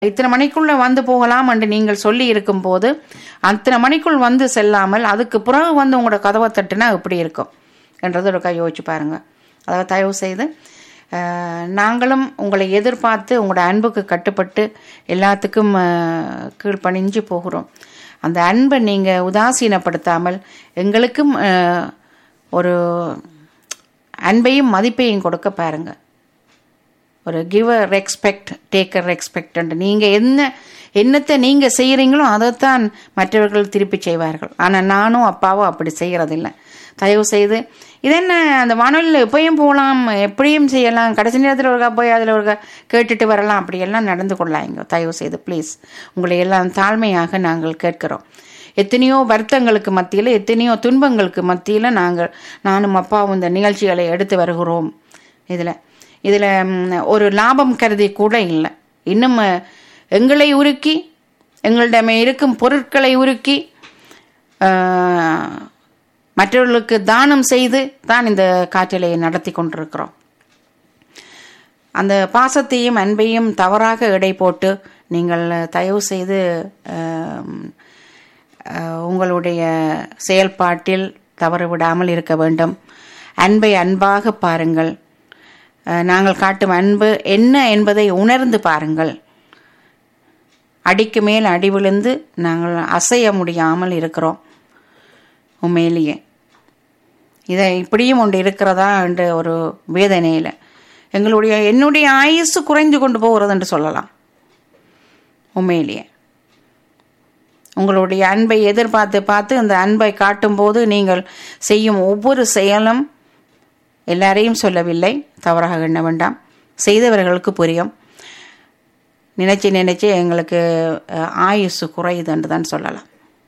இத்தனை மணிக்குள்ள வந்து போகலாம் என்று நீங்கள் சொல்லி இருக்கும்போது அத்தனை மணிக்குள் வந்து செல்லாமல் அதுக்கு பிறகு வந்து உங்களோட கதவை தட்டுனா எப்படி இருக்கும் என்றது ஒரு யோசிச்சு பாருங்க அதாவது தயவு செய்து அஹ், நாங்களும் உங்களை எதிர்பார்த்து உங்களோட அன்புக்கு கட்டுப்பட்டு எல்லாத்துக்கும் அஹ், கீழ்ப்பணிஞ்சு போகிறோம் அந்த அன்பை நீங்கள் உதாசீனப்படுத்தாமல் எங்களுக்கும் அஹ், ஒரு அன்பையும் மதிப்பையும் கொடுக்க பாருங்க ஒரு கிவர் ரெஸ்பெக்ட் டேக்கர் ரெஸ்பெக்ட் நீங்கள் என்ன என்னத்தை நீங்கள் செய்கிறீங்களோ அதைத்தான் மற்றவர்கள் திருப்பி செய்வார்கள் ஆனால் நானும் அப்பாவும் அப்படி செய்கிறதில்ல தயவு செய்து இது என்ன அந்த வானொலியில் எப்பயும் போகலாம் எப்படியும் செய்யலாம் கடைசி நேரத்தில் ஒருக்கா போய் அதில் ஒருக்கா கேட்டுட்டு வரலாம் அப்படியெல்லாம் நடந்து கொள்ளாங்க தயவு செய்து ப்ளீஸ் உங்களை எல்லாம் தாழ்மையாக நாங்கள் கேட்கிறோம் எத்தனையோ வருத்தங்களுக்கு மத்தியில் எத்தனையோ துன்பங்களுக்கு மத்தியில் நாங்கள் நானும் அப்பாவும் இந்த நிகழ்ச்சிகளை எடுத்து வருகிறோம் இதில் இதில் ஒரு லாபம் கருதி கூட இல்லை இன்னும் அஹ், எங்களை உருக்கி எங்களிடமே இருக்கும் பொருட்களை உருக்கி அஹ், மற்றவர்களுக்கு தானம் செய்து தான் இந்த காற்றிலையை நடத்தி கொண்டிருக்கிறோம் அந்த பாசத்தையும் அன்பையும் தவறாக எடை போட்டு நீங்கள் தயவு செய்து ஆம், அஹ், உங்களுடைய செயல்பாட்டில் தவறு விடாமல் இருக்க வேண்டும் அன்பை அன்பாக பாருங்கள் அஹ், நாங்கள் காட்டும் அன்பு என்ன என்பதை உணர்ந்து பாருங்கள் அடிக்கு மேல் அடி விழுந்து நாங்கள் அசைய முடியாமல் இருக்கிறோம் உண்மையிலேயே இதை இப்படியும் ஒன்று இருக்கிறதா என்ற ஒரு வேதனையில் எங்களுடைய என்னுடைய ஆயுசு குறைந்து கொண்டு போகிறது என்று சொல்லலாம் உண்மையிலேயே உங்களுடைய அன்பை எதிர்பார்த்து பார்த்து அந்த அன்பை காட்டும்போது நீங்கள் செய்யும் ஒவ்வொரு செயலும் எல்லாரையும் சொல்லவில்லை தவறாக எண்ண வேண்டாம் செய்தவர்களுக்கு புரியும் நினைச்சு நினைச்சு எங்களுக்கு அஹ், ஆயுசு குறையுது என்று தான் சொல்லலாம்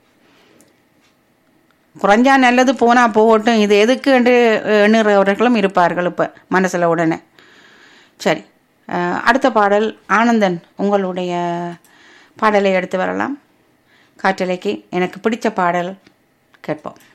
குறைஞ்சா நல்லது போனா போகட்டும் இது எதுக்கு என்று எண்ணுறவர்களும் இருப்பார்கள் இப்போ மனசில் உடனே சரி அஹ், அடுத்த பாடல் ஆனந்தன் உங்களுடைய பாடலை எடுத்து வரலாம் காற்றலைக்கு எனக்கு பிடிச்ச பாடல் கேட்போம்